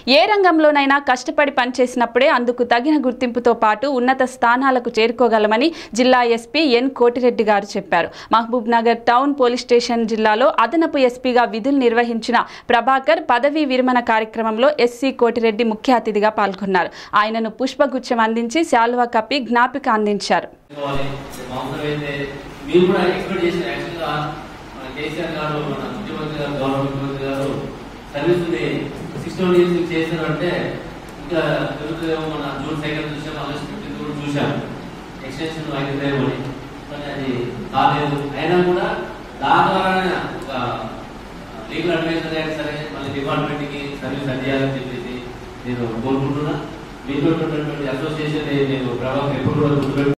ఏ రంగంలోనైనా కష్టపడి పనిచేసినప్పుడే అందుకు తగిన గుర్తింపుతో పాటు ఉన్నత స్థానాలకు చేరుకోగలమని జిల్లా ఎస్పీ ఎన్ కోటిరెడ్డి గారు చెప్పారు Mahabubnagar town police station జిల్లాలో అదనపు ఎస్పీగా విధులు నిర్వహించిన ప్రభాకర్ పదవీ విరమణ కార్యక్రమంలో ఎస్సీ కోటిరెడ్డి ముఖ్య అతిథిగా పాల్గొన్నారు ఆయనను పుష్పగుచ్చం అందించి శాలువా కప్పి జ్ఞాపిక అందించారు చేసుకోవాలి మామూలుగా అయితే మీరు కూడా ఎక్స్పెక్ట్ చేసిన యాక్చువల్గా మన కేసీఆర్ గారు మన ముఖ్యమంత్రి గారు గౌరవ ముఖ్యమంత్రి గారు సర్వీస్ సిక్స్టీన్ ఇయర్స్ చేశారంటే ఇంకా జరుగుతుందేమో మన జూన్ సెకండ్ చూసాం ఆగస్ట్ ఫిఫ్టీన్త్ కూడా చూసాం ఎక్స్టెన్షన్ అయితేమో అని కానీ అది కాలేదు అయినా కూడా దాని ద్వారానే ఒక లీగల్ అడ్వైజర్ అయినా సరే మళ్ళీ డిపార్ట్మెంట్ కి సర్వీస్ అందియాలని చెప్పేసి నేను కోరుకుంటున్నా మీతో ఉన్నటువంటి అసోసియేషన్ నేను ప్రభావం ఎప్పుడు కూడా గుర్తుపెట్టు